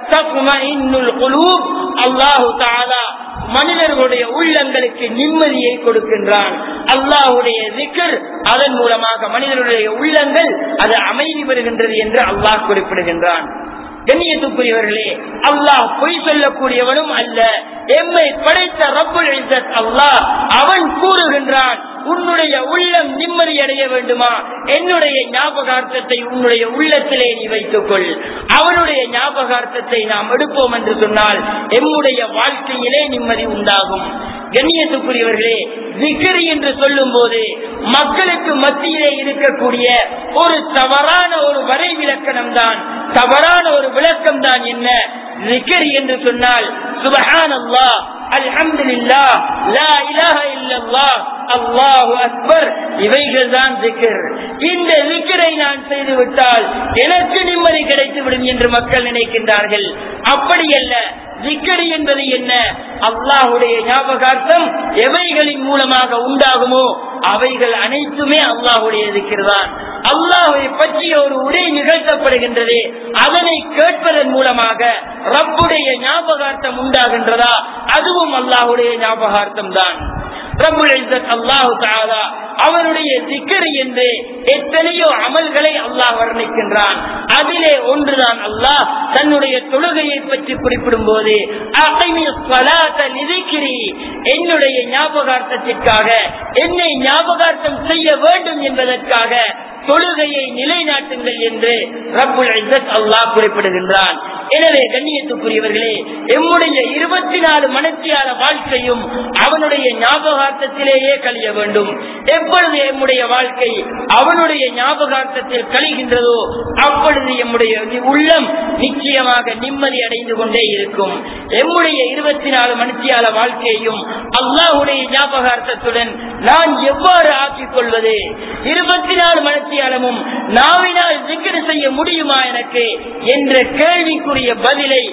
அல்லாஹு தாலா மனிதர்களுடைய உள்ளங்களுக்கு நிம்மதியை கொடுக்கின்றான் அல்லாஹுடைய திக்கர் அதன் மூலமாக மனிதனுடைய உள்ளங்கள் அது அமைதி பெறுகின்றது என்று அல்லாஹ் குறிப்பிடுகின்றான் கண்ணியத்துக்குரியவர்களே அல்லாஹ் பொய் சொல்லக்கூடியவனும் அல்ல எம்மை படைத்த ரப்புல் இஸ்ஸத் அல்லாஹ் அவன் கூறுகின்றான் உன்னுடைய உள்ளம் நிம்மதி அடைய வேண்டுமா என்னுடைய ஞாபகார்த்தத்தை உன்னுடைய உள்ளத்திலே நீ வைத்துக் கொள் அவனுடைய ஞாபகார்த்தத்தை நாம் எடுப்போம் என்று சொன்னால் எம்முடைய வாழ்க்கையிலே நிம்மதி உண்டாகும் கண்ணியத்துக்குரியவர்களே விக்கிரி என்று சொல்லும் போது மக்களுக்கு மத்தியிலே இருக்கக்கூடிய ஒரு தவறான ஒரு வரை விளக்கணம் தான் தவறான ஒரு விளக்கம் தான் என்ன விக்கிரி என்று சொன்னால் சுபஹான் அல்லா அல்ஹம்துலில்லா லா இலாஹ இல்லல்லாஹ் அல்லாஹு அக்பர் இவைகள் தான் திக்கர் இந்த திக்கரை நான் செய்து விட்டால் எனக்கு நிம்மதி கிடைத்துவிடும் என்று மக்கள் நினைக்கின்றார்கள் அப்படி அல்ல திக்கரி என்பது என்ன அல்லாஹுடைய ஞாபகார்த்தம் எவைகளின் மூலமாக உண்டாகுமோ அவைகள் அனைத்துமே அல்லாஹுடைய திக்கிறதான் அல்லாஹை பற்றிய ஒரு உரை நிகழ்த்தப்படுகின்றது அதனை கேட்பதன் மூலமாக ரப்புடைய ஞாபகார்த்தம் உண்டாகின்றதா அதுவும் அல்லாஹுடைய ஞாபகார்த்தம் தான் அவனுடைய திக்கர் என்று எத்தனையோ அமல்களை அல்லாஹ் வர்ணிக்கின்றான் அதிலே ஒன்றுதான் அல்லாஹ் தன்னுடைய தொழுகையை பற்றி குறிப்பிடும் போது என்னுடைய ஞாபகார்த்தத்திற்காக என்னை ஞாபகார்த்தம் செய்ய வேண்டும் என்பதற்காக தொழுகையை நிலைநாட்டுங்கள் என்று ரப்புல் இஸ்ஸத் அல்லாஹ் குறிப்பிடுகின்றான் எனவே கண்ணியத்துக்குரியவர்களே எம்முடைய இருபத்தி நாலு மனத்தியால வாழ்க்கையும் அவனுடைய ஞாபகார்த்தத்திலேயே கழிய வேண்டும் எப்பொழுது எம்முடைய வாழ்க்கை அவனுடைய ஞாபகார்த்தத்தில் கழிகின்றதோ அப்பொழுது எம்முடைய உள்ளம் நிச்சயமாக நிம்மதி அடைந்து கொண்டே இருக்கும் எம்முடைய இருபத்தி நாலு மனுஷியால வாழ்க்கையையும் அல்லாஹுடைய ஞாபகார்த்தத்துடன் நான் எவ்வாறு ஆக்கிக் கொள்வது இருபத்தி நாலு மனுஷியாலமும் நாவினால் சிக்கர் செய்ய முடியுமா எனக்கு என்ற கேள்விக்குரிய பதிலை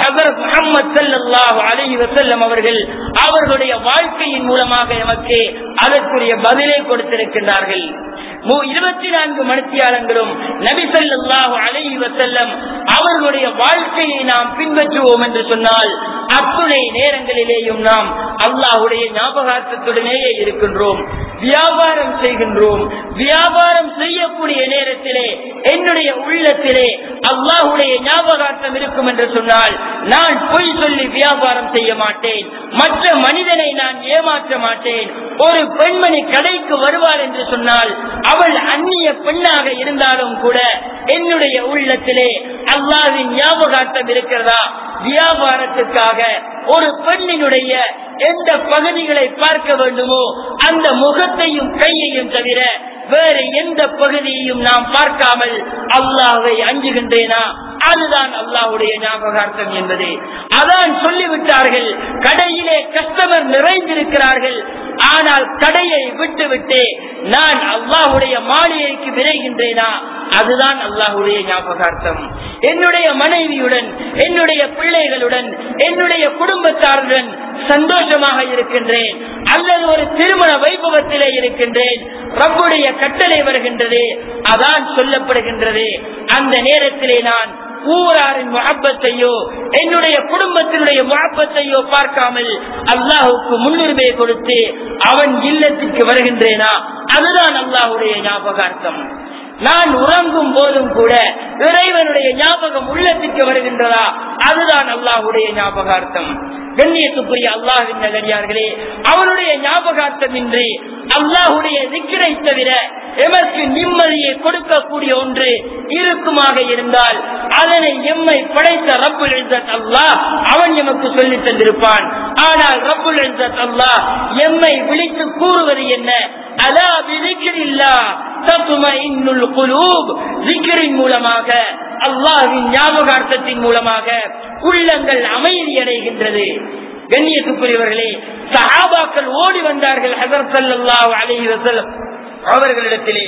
முகமது சல்லாஹ் அலஹி வசல்லம் அவர்கள் அவர்களுடைய வாழ்க்கையின் மூலமாக எமக்கு அதற்குரிய பதிலை கொடுத்திருக்கின்றார்கள் இருபத்தி நான்கு மணித்தியாலங்களும் நபிசல்லாஹு அலஹி வசல்லம் அவர்களுடைய வாழ்க்கையை நாம் பின்பற்றுவோம் என்று சொன்னால் அத்துணை நேரங்களிலேயும் நாம் அல்லாஹுடைய ஞாபகார்த்தத்துடனேயே இருக்கின்றோம் வியாபாரம் செய்கின்றோம் வியாபாரம் செய்யக்கூடிய நேரத்திலே என்னுடைய உள்ளத்திலே அல்லாஹுடைய ஞாபகார்த்தம் இருக்கும் என்று சொன்னால் நான் பொய் சொல்லி வியாபாரம் செய்ய மாட்டேன் மற்ற மனிதனை நான் ஏமாற்ற மாட்டேன் ஒரு பெண்மணி கடைக்கு வருவாள் என்று சொன்னால் அவள் அந்நிய பெண்ணாக இருந்தாலும் கூட என்னுடைய உள்ளத்திலே அல்லாவின் ஞாபகார்த்தம் இருக்கிறதா வியாபாரத்துக்காக ஒரு பெண்ணினுடைய எந்த பகுதிகளை பார்க்க வேண்டுமோ அந்த முகத்தையும் கையையும் தவிர வேறு எந்த பகுதியையும் நாம் பார்க்காமல் அல்லாஹை அஞ்சுகின்றேனா அதுதான் அல்லாஹுடைய ஞாபகார்த்தம் என்பது அதான் சொல்லிவிட்டார்கள் கடையிலே கஸ்டமர் நிறைந்திருக்கிறார்கள் ஆனால் கடையை விட்டுவிட்டு நான் அல்லாஹுடைய மாளிகைக்கு விரைகின்றேனா அதுதான் அல்லாஹுடைய ஞாபகார்த்தம் என்னுடைய மனைவியுடன் என்னுடைய பிள்ளைகளுடன் என்னுடைய குடும்பத்தாருடன் சந்தோஷமாக இருக்கின்றேன் அல்லது ஒரு திருமண வைபவத்திலே இருக்கின்றேன் ரப்புடைய கட்டளை வருகின்றது அதான் சொல்லப்படுகின்றது அந்த நேரத்திலே நான் ஊராரின் முகப்பத்தையோ என்னுடைய குடும்பத்தினுடைய முகப்பத்தையோ பார்க்காமல் அல்லாஹுக்கு முன்னுரிமை கொடுத்து அவன் இல்லத்திற்கு வருகின்றேனா அதுதான் அல்லாஹுடைய ஞாபகார்த்தம் நான் உறங்கும் போதும் கூட இறைவனுடைய ஞாபகம் உள்ளத்திற்கு வருகின்றதா அதுதான் அல்லாஹுடைய ஞாபகார்த்தம் கண்ணியத்துக்குரிய அல்லாஹின் நகரியார்களே அவனுடைய ஞாபகார்த்தம் இன்றி அல்லாஹுடைய திக்கரை தவிர எமக்கு நிம்மதியை கொடுக்கக்கூடிய ஒன்று இருக்குமாக இருந்தால் அதனை எம்மை படைத்த ரப்புல் இzzat அல்லாஹ் அவன் எமக்கு சொல்லி தந்திருப்பான் ஆனால் ரப்புல் இzzat அல்லாஹ் எம்மை விழித்து கூறுவது என்ன அலா விதிக்கிறில்லா தத்துமைன்னுல் குலூப் திக்கரின் மூலமாக அல்லாஹின் ஞாபகார்த்தத்தின் மூலமாக உள்ளங்கள் அமைதி அடைகின்றது கண்ணியத்துக்குரியவர்களே சஹாபாக்கள் ஓடி வந்தார்கள் ஹசரத் ஸல்லல்லாஹு அலைஹி வஸல்லம் அவர்களிடத்திலே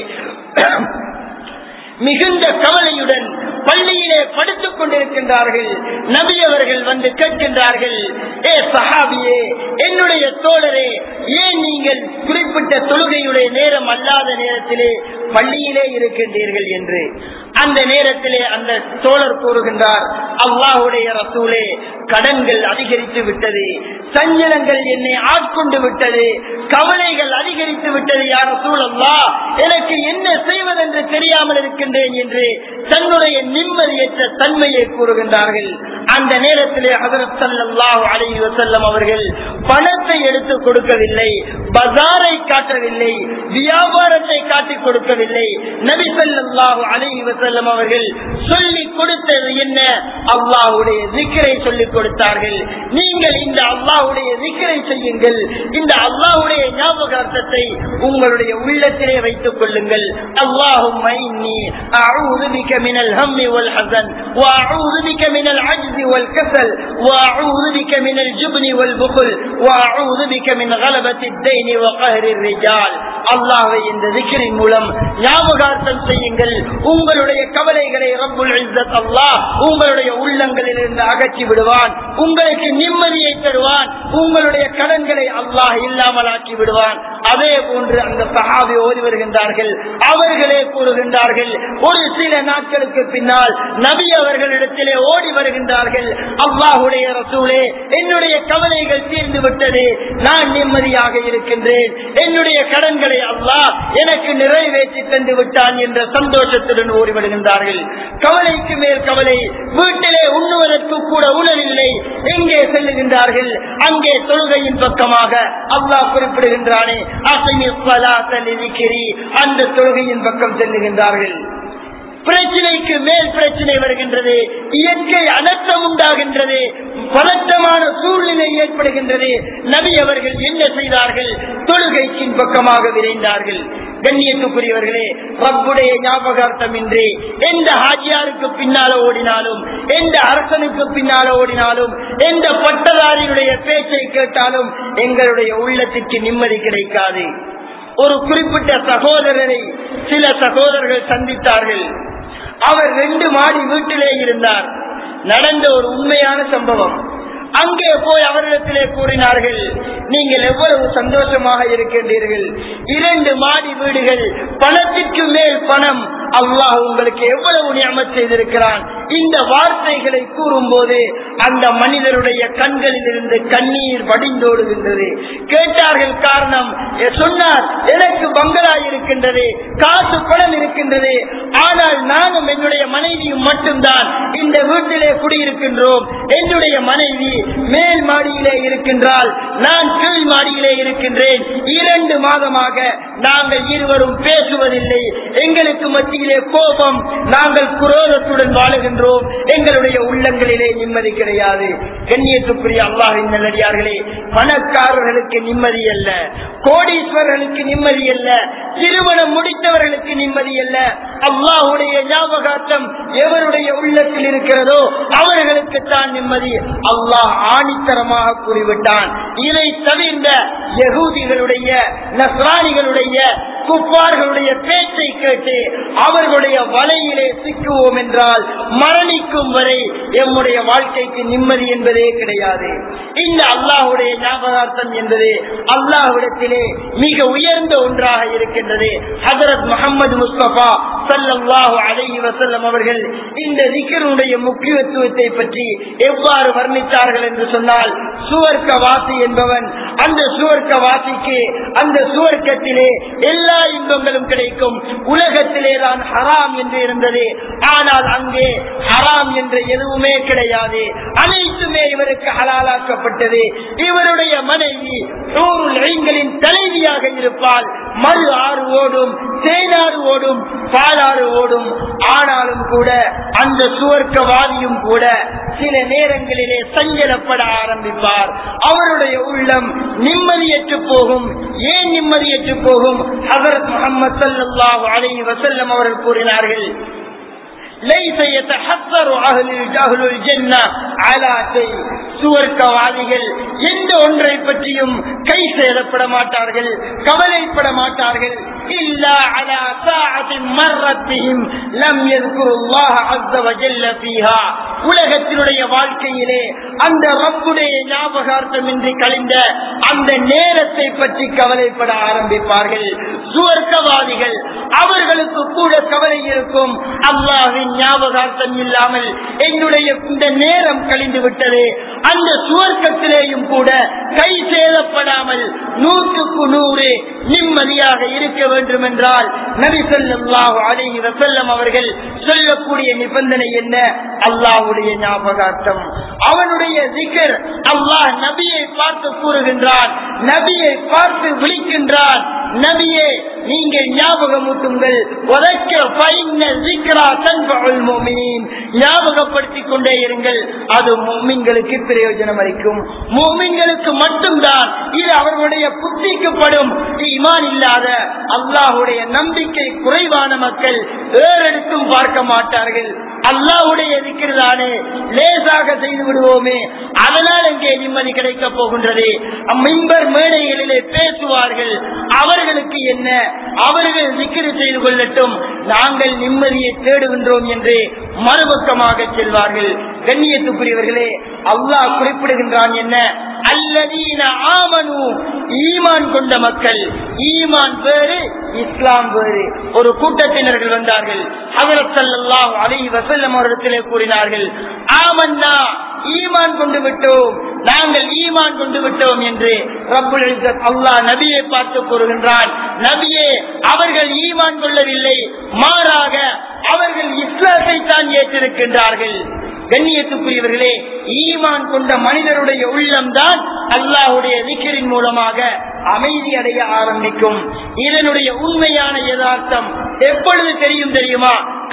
மிகுந்த கவலையுடன் பள்ளியிலே படுத்துக் கொண்டிருக்கின்றார்கள் நபி அவர்கள் வந்து கேட்கின்றார்கள் ஏ சஹாபியே என்னுடைய தோழரே ஏன் நீங்கள் குறிப்பிட்ட தொழுகையுடைய நேரம் அல்லாத நேரத்திலே பள்ளியிலே இருக்கின்றீர்கள் என்று அந்த நேரத்திலே அந்த தோழர் கூறுகின்றார் அல்லாஹுடைய ரசூலே கடன்கள் அதிகரித்து விட்டது சஞ்சலங்கள் என்னை ஆட்கொண்டு விட்டது கவலைகள் அதிகரித்து விட்டது யார் சூழல்லா எனக்கு என்ன செய்வதென்று தெரியாமல் இருக்கின்றேன் என்று தன்னுடைய நிம்மதியற்ற தன்மையை கூறுகின்றார்கள் அந்த நேரத்திலே ஹசரத் சல்லாஹூ அலைஹி வசல்லம் அவர்கள் பணத்தை எடுத்து கொடுக்கவில்லை பஜாரை காட்டவில்லை வியாபாரத்தை காட்டிக் கொடுக்கவில்லை நபி ஸல்லல்லாஹு அலைஹி வஸல்லம் அவர்கள் சொல்லிக் கொடுத்தது என்ன அல்லாஹ்வுடைய திக்ரை சொல்லிக் கொடுத்தார்கள் நீங்கள் இந்த அல்லாஹ்வுடைய திக்ரை செய்யுங்கள் இந்த அல்லாஹ்வுடைய ஞாபகார்த்தத்தை உங்களுடைய உள்ளத்திலே வைத்துக் கொள்ளுங்கள் அல்லாஹும் أعوذ بك من الهم والحزن وأعوذ بك من العجز والكسل وأعوذ بك من الجبن والبخل وأعوذ بك من غلبة الدين وقهر الرجال அல்லாஹை இந்த திக்கரின் மூலம் ஞாபகார்த்தம் செய்யுங்கள் உங்களுடைய கவலைகளை ரப்புல் இஸ்ஸத் அல்லாஹ் உங்களுடைய உள்ளங்களில் இருந்து அகற்றி விடுவான் உங்களுக்கு நிம்மதியை தருவான் உங்களுடைய கடன்களை அல்லாஹ் இல்லாமல் ஆக்கி விடுவான் அதே போன்று அந்த சஹாபி ஓதி வருகின்றார்கள் அவர்களே கூறுகின்றார்கள் ஒரு சில நாட்களுக்கு பின்னால் நபி அவர்களிடத்திலே ஓடி வருகின்றார்கள் அல்லாஹுடைய ரசூலே என்னுடைய கவலைகள் தீர்ந்து விட்டது நான் நிம்மதியாக இருக்கின்றேன் என்னுடைய கடன்களை அல்லாஹ் எனக்கு நிறைவேற்றி தந்து விட்டான் என்ற சந்தோஷத்துடன் ஓடி வருகின்றார்கள் கவலைக்கு மேல் கவலை வீட்டிலே உண்ணுவதற்கு கூட உணவில்லை எங்கே செல்லுகின்றார்கள் அங்கே தொழுகையின் பக்கமாக அல்லாஹ் குறிப்பிடுகின்றானே அசைமி அந்த தொழுகையின் பக்கம் செல்லுகின்றார்கள் பிரச்சனை பிரச்சனைக்கு மேல் பிரச்சனை வருகின்றது இயற்கை அனர்த்தம் உண்டாகின்றது பதற்றமான சூழ்நிலை ஏற்படுகின்றது நபி அவர்கள் என்ன செய்தார்கள் தொழுகைக்கின் பக்கமாக விரைந்தார்கள் கண்ணியத்துக்குரியவர்களே ரப்புடைய ஞாபகார்த்தம் இன்றி எந்த ஹாஜியாருக்கு பின்னால ஓடினாலும் எந்த அரசனுக்கு பின்னால ஓடினாலும் எந்த பட்டதாரியுடைய பேச்சை கேட்டாலும் எங்களுடைய உள்ளத்திற்கு நிம்மதி கிடைக்காது ஒரு குறிப்பிட்ட சகோதரரை சில சகோதரர்கள் சந்தித்தார்கள் அவர் ரெண்டு மாடி வீட்டிலே இருந்தார் நடந்த ஒரு உண்மையான சம்பவம் அங்கே போய் அவரிடத்திலே கூறினார்கள் நீங்கள் எவ்வளவு சந்தோஷமாக இருக்கின்றீர்கள் இரண்டு மாடி வீடுகள் பணத்திற்கு மேல் பணம் அல்லாஹ் உங்களுக்கு எவ்வளவு நியமத் செய்திருக்கிறான் இந்த வார்த்தைகளை கூறும் போது அந்த மனிதருடைய கண்களில் இருந்து கண்ணீர் வடிந்தோடுகின்றது கேட்டார்கள் காரணம் எ- சொன்னார் எனக்கு பங்களா இருக்கின்றது காசு பணம் இருக்கின்றது ஆனால் நானும் என்னுடைய மனைவியும் மட்டும்தான் இந்த வீட்டிலே குடியிருக்கின்றோம் என்னுடைய மனைவி மேல் மாடியிலே இருக்கின்றால் நான் கீழ் மாடியிலே இருக்கின்றேன் இரண்டு மாதமாக நாங்கள் இருவரும் பேசுவதில்லை எங்களுக்கு மத்தியிலே கோபம் நாங்கள் குரோதத்துடன் வாழுகின்றோம் எங்களுடைய உள்ளங்களிலே நிம்மதி கிடையாது கண்ணியத்துக்குரிய அல்லாஹின் நல்லடியார்களே பணக்காரர்களுக்கு நிம்மதி அல்ல கோடீஸ்வரர்களுக்கு நிம்மதி அல்ல திருமணம் முடித்தவர்களுக்கு நிம்மதி அல்ல அல்லாஹுடைய ஞாபகார்த்தம் எவருடைய உள்ளத்தில் இருக்கிறதோ அவர்களுக்கு தான் நிம்மதி அல்லாஹ் ஆணித்தரமாக கூறிவிட்டான் இதை தவிர்ந்த யகூதிகளுடைய நஸ்ரானிகளுடைய குப்பார்களுடைய பேச்சை கேட்டு அவர்களுடைய வலையிலே சிக்குவோம் என்றால் மரணிக்கும் வரை எம்முடைய வாழ்க்கைக்கு நிம்மதி என்பதே கிடையாது இந்த அல்லாஹுடைய ஞாபகார்த்தம் என்பது அல்லாஹ்விடத்திலே மிக உயர்ந்த ஒன்றாக இருக்கின்றது ஹதரத் முகமது முஸ்தபா சல்லல்லாஹு அலைஹி வஸல்லம் அவர்கள் இந்த திக்கருடைய முக்கியத்துவத்தை பற்றி எவ்வாறு வர்ணித்தார்கள் என்று சொன்னால் சுவர்க்க வாசி என்பவன் அந்த சுவர்க்க வாசிக்கு அந்த சுவர்க்கத்திலே எல்லா இன்பங்களும் கிடைக்கும் உலகத்திலே தான் ஹராம் என்று இருந்தது ஆனால் அங்கே ஹராம் என்று எதுவுமே கிடையாது அனைத்துமே இவருக்கு ஹலாலாக்கப்பட்டது இவருடைய மனைவி நூறு ஐங்களின் தலைவியாக இருப்பால் மறு ஆறு ஓடும் தேனாறு ஓடும் பாலாறு ஓடும் ஆனாலும் கூட அந்த சுவர்க்கவாதியும் கூட சில நேரங்களிலே சஞ்சலப்பட ஆரம்பிப்பார் அவருடைய உள்ளம் நிம்மதியற்று போகும் ஏன் நிம்மதியற்று போகும் ஹசரத் முகமது சல்லாஹூ அலைஹி வசல்லம் அவர்கள் கூறினார்கள் ليس يتحسر أهل أهل الجنة على شيء சுவர்க்கவாதிகள் எந்த ஒன்றை பற்றியும் கை சேதப்பட மாட்டார்கள் கவலைப்பட மாட்டார்கள் إلا على ساعة مرت بهم لم يذكروا الله عز وجل فيها உலகத்தினுடைய வாழ்க்கையிலே அந்த ரப்புடைய ஞாபகார்த்தமின்றி கழிந்த அந்த நேரத்தை பற்றி கவலைப்பட ஆரம்பிப்பார்கள் சுவர்க்கவாதிகள் அவர்களுக்கு கூட கவலை இருக்கும் அல்லாவின் ஞாபகார்த்தம் இல்லாமல் என்னுடைய இந்த நேரம் கழிந்து விட்டது அந்த சுவர்க்கத்திலேயும் கூட கை சேதப்படாமல் நூற்றுக்கு நூறு நிம்மதியாக இருக்க வேண்டும் என்றால் நபி ஸல்லல்லாஹு அலைஹி வஸல்லம் அவர்கள் சொல்லக்கூடிய நிபந்தனை என்ன அல்லாஹ்வுடைய ஞாபகார்த்தம் அவனுடைய திகர் அல்லாஹ் நபியை பார்த்து கூறுகின்றான் நபியை பார்த்து விழிக்கின்றான் நபியே நீங்கள் ஞாபகமூட்டுங்கள் உதைக்க பைன சிக்ரா தன்புல் முஃமினீன் ஞாபகப்படுத்திக் கொண்டே இருங்கள் அது மும்மின்களுக்கு பிரயோஜனம் அளிக்கும் மும்மின்களுக்கு மட்டும்தான் இது அவர்களுடைய புத்திக்கு படும் ஈமான் இல்லாத அல்லாஹுடைய நம்பிக்கை குறைவான மக்கள் ஏறெடுத்தும் பார்க்க மாட்டார்கள் அல்லாஹுடைய இருக்கிறதானே லேசாக செய்து விடுவோமே அதனால் எங்கே நிம்மதி கிடைக்க போகின்றது மிம்பர் மேடைகளிலே பேசுவார்கள் அவர்களுக்கு என்ன அவர்கள் சிக்கிரி செய்து கொள்ளட்டும் நாங்கள் நிம்மதியை தேடுகின்றோம் என்று மறுபக்கமாக செல்வார்கள் கண்ணியத்துக்குரியவர்களே அல்லாஹ் குறிப்பிடுகின்றான் என்ன அல்லதீன ஆமனு ஈமான் கொண்ட மக்கள் ஈமான் வேறு இஸ்லாம் வேறு ஒரு கூட்டத்தினர்கள் வந்தார்கள் ஹஜரத் ஸல்லல்லாஹு அலைஹி வஸல்லம் அவரிடத்திலே கூறினார்கள் ஆமன்னா ஈமான் கொண்டு விட்டோம் நாங்கள் ஈமான் கொண்டு விட்டோம் என்று ரப்புல் இஸ்ஸத் அல்லாஹ் நபியை பார்த்து கூறுகின்றான் நபியே அவர்கள் ஈமான் கொள்ளவில்லை மாறாக அவர்கள் இஸ்லாத்தை தான் ஏற்றிருக்கின்றார்கள் கண்ணியத்துக்குரியவர்களே ஈமான் கொண்ட மனிதருடைய உள்ளம்தான் அல்லாஹுடைய விக்கிரின் மூலமாக அமைதி அடைய ஆரம்பிக்கும் இதனுடைய உண்மையான யதார்த்தம் எப்பொழுது தெரியும் தெரியுமா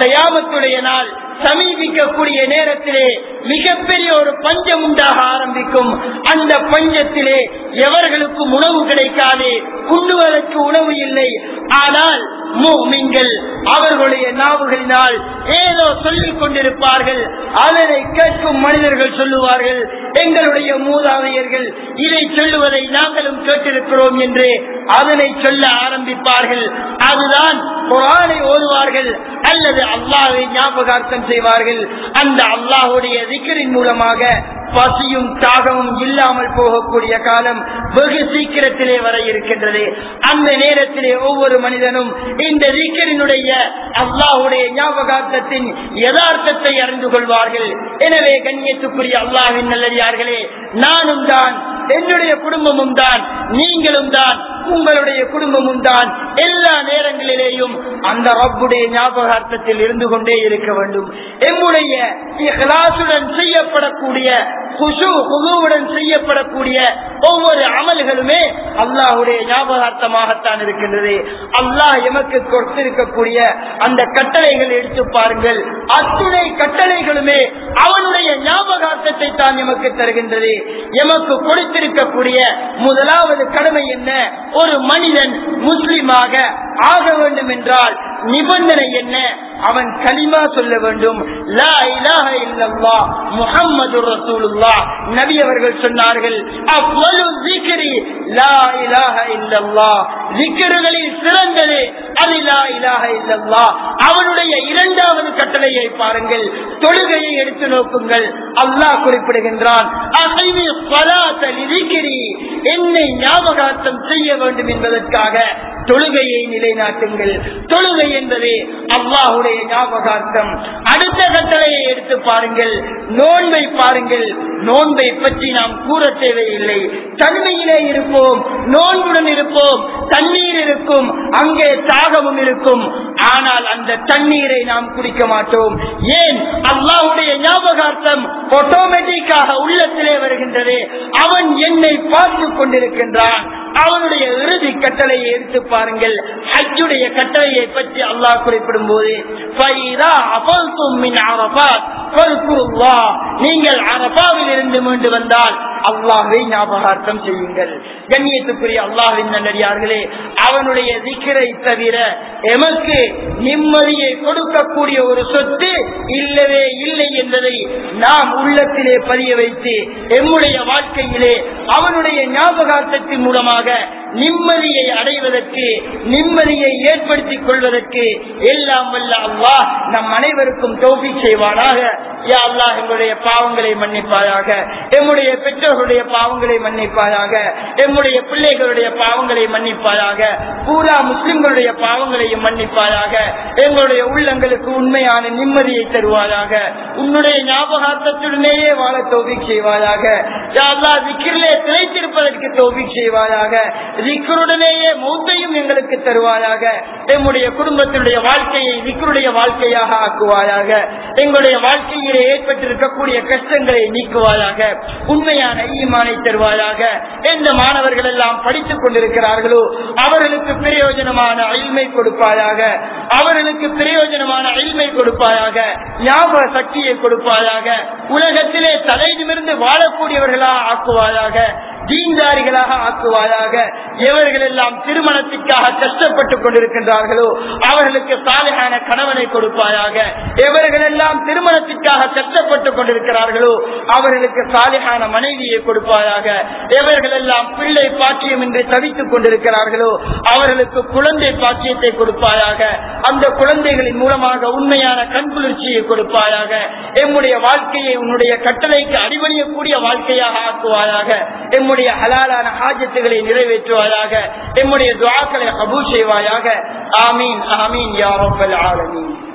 தயாமத்துடைய நாள் சமீபிக்கக்கூடிய நேரத்திலே மிகப்பெரிய ஒரு பஞ்சம் உண்டாக ஆரம்பிக்கும் அந்த பஞ்சத்திலே எவர்களுக்கும் உணவு கிடைக்காது உண்ணுவதற்கு உணவு இல்லை ஆனால் மூமின்கள் அவர்களுடைய நாவுகளினால் ஏதோ சொல்லிக் கொண்டிருப்பார்கள் அதனை கேட்கும் மனிதர்கள் சொல்லுவார்கள் எங்களுடைய மூதாதையர்கள் இதை சொல்லுவதை நாங்களும் கேட்டிருக்கிறோம் என்று அதனை சொல்ல ஆரம்பிப்பார்கள் அதுதான் குரானை ஓதுவார்கள் அல்லது அல்லாஹை ஞாபகார்த்தம் செய்வார்கள் அந்த அல்லாஹுடைய திக்கரின் மூலமாக பசியும் தாகமும் இல்லாமல் போகக்கூடிய காலம் வெகு சீக்கிரத்திலே வர இருக்கின்றது அந்த நேரத்திலே ஒவ்வொரு மனிதனும் இந்த திக்கரினுடைய அல்லாஹுடைய ஞாபகார்த்தத்தின் யதார்த்தத்தை அறிந்து கொள்வார்கள் எனவே கண்ணியத்துக்குரிய அல்லாஹின் நல்லடியார்களே நானும் தான் என்னுடைய குடும்பமும் தான் நீங்களும் தான் உங்களுடைய குடும்பமும் தான் எல்லா நேரங்களிலேயும் அந்த ரப்புடைய ஞாபகார்த்தத்தில் இருந்து கொண்டே இருக்க வேண்டும் எம்முடைய இஹ்லாசுடன் செய்யப்படக்கூடிய குஷு குழுவுடன் செய்யப்படக்கூடிய ஒவ்வொரு அமல்களுமே அல்லாஹுடைய ஞாபகார்த்தமாகத்தான் இருக்கின்றது அல்லாஹ் எமக்கு கொடுத்திருக்கக்கூடிய அந்த கட்டளைகள் எடுத்து பாருங்கள் அத்துணை கட்டளைகளுமே அவனுடைய ஞாபகார்த்தத்தை தான் எமக்கு தருகின்றது எமக்கு கொடுத்திருக்கக்கூடிய முதலாவது கடமை என்ன ஒரு மனிதன் முஸ்லிமாக ஆக வேண்டும் என்றால் நிபந்தனை என்ன அவன் கலிமா சொல்ல வேண்டும் லா இலாஹ இல்லல்லாஹ் முஹம்மது ரசூலுல்லாஹ் நபி அவர்கள் சொன்னார்கள் அவ்வளவு zikri லா இலாஹ இல்லல்லாஹ் zikruகளில் சிறந்தது அது லா இலாஹ இல்லல்லாஹ் அவனுடைய இரண்டாவது கட்டளையை பாருங்கள் தொழுகையை எடுத்து நோக்குங்கள் அல்லாஹ் குறிப்பிடுகின்றான் அகைவி ஸலாத்த லிذிக்ரி என்னை ஞாபகார்த்தம் செய்ய வேண்டும் என்பதற்காக தொழுகையை நிலைநாட்டுங்கள் தொழுகை என்பது அல்லாஹுடைய ஞாபகார்த்தம் அடுத்த கட்டளையை எடுத்து பாருங்கள் நோன்பை பாருங்கள் நோன்பை பற்றி நாம் கூற தேவையில்லை தன்மையிலே இருப்போம் நோன்புடன் இருப்போம் தண்ணீர் இருக்கும் அங்கே தாகமும் இருக்கும் ஆனால் அந்த தண்ணீரை நாம் குடிக்க மாட்டோம் ஏன் அல்லாஹுடைய ஞாபகார்த்தம் ஆட்டோமேட்டிக்காக உள்ளத்திலே வருகின்றது அவன் என்னை பார்த்து கொண்டிருக்கின்றான் அவனுடைய இறுதி கட்டளையை எடுத்து பாருங்கள் ஹஜ்ஜுடைய கட்டளையை பற்றி அல்லாஹ் குறிப்பிடும் போது நீங்கள் அரபாவில் இருந்து மீண்டு வந்தால் அல்லாஹை ஞாபகார்த்தம் செய்யுங்கள் கண்ணியத்துக்குரிய அல்லாஹின் நல்லடியார்களே அவனுடைய திக்கரை தவிர எமக்கு நிம்மதியை கொடுக்கக்கூடிய ஒரு சொத்து இல்லவே இல்லை என்பதை நாம் உள்ளத்திலே பதிய வைத்து எம்முடைய வாழ்க்கையிலே அவனுடைய ஞாபகார்த்தத்தின் மூலமாக நிம்மதியை அடைவதற்கு நிம்மதியை ஏற்படுத்திக் கொள்வதற்கு எல்லாம் வல்ல அல்லாஹ் நம் அனைவருக்கும் தோல்வி செய்வானாக யா அல்லாஹ் எங்களுடைய பாவங்களை மன்னிப்பாயாக எம்முடைய பெற்றோர்களுடைய பாவங்களை மன்னிப்பாயாக எம்முடைய பிள்ளைகளுடைய பாவங்களை மன்னிப்பாயாக பூரா முஸ்லிம்களுடைய பாவங்களையும் மன்னிப்பாயாக எங்களுடைய உள்ளங்களுக்கு உண்மையான நிம்மதியை தருவாயாக உன்னுடைய ஞாபகார்த்தத்துடனேயே வாழ தோல்வி செய்வாயாக யா அல்லாஹ் விக்கிரிலே திளைத்திருப்பதற்கு தோல்வி செய்வாயாக விக்கருடனேயே மௌத்தையும் எங்களுக்கு தருவாயாக எம்முடைய குடும்பத்தினுடைய வாழ்க்கையை விக்கருடைய வாழ்க்கையாக ஆக்குவாயாக எங்களுடைய வாழ்க்கையிலே ஏற்பட்டிருக்கக்கூடிய கஷ்டங்களை நீக்குவாயாக உண்மையான ஈமானை தருவாயாக எந்த மாணவர்கள் எல்லாம் படித்துக் கொண்டிருக்கிறார்களோ அவர்களுக்கு பிரயோஜனமான அழிமை கொடுப்பாயாக அவர்களுக்கு பிரயோஜனமான அழிமை கொடுப்பாயாக ஞாபக சக்தியை கொடுப்பாயாக உலகத்திலே தலை நிமிர்ந்து வாழக்கூடியவர்களாக ஆக்குவாயாக தீன்தாரிகளாக ஆக்குவாயாக எவர்கள் எல்லாம் திருமணத்திற்காக கஷ்டப்பட்டுக் கொண்டிருக்கின்றார்களோ அவர்களுக்கு சாலையான கணவனை கொடுப்பாயாக எவர்கள் எல்லாம் திருமணத்திற்காக கஷ்டப்பட்டுக் கொண்டிருக்கிறார்களோ அவர்களுக்கு சாலையான மனைவியை கொடுப்பாயாக எவர்கள் எல்லாம் பிள்ளை பாக்கியம் என்று தவித்துக் கொண்டிருக்கிறார்களோ அவர்களுக்கு குழந்தை பாக்கியத்தை கொடுப்பாயாக அந்த குழந்தைகளின் மூலமாக உண்மையான கண் குளிர்ச்சியை கொடுப்பாயாக எம்முடைய வாழ்க்கையை உன்னுடைய கட்டளைக்கு அடிபணியக்கூடிய வாழ்க்கையாக ஆக்குவாயாக எம்முடைய ஹலாலான ஹாஜத்துகளை நிறைவேற்றுவாயாக எம்முடைய துவாக்களை கபூல் செய்வாயாக ஆமீன் ஆமீன் யாரோ ஆலமீன்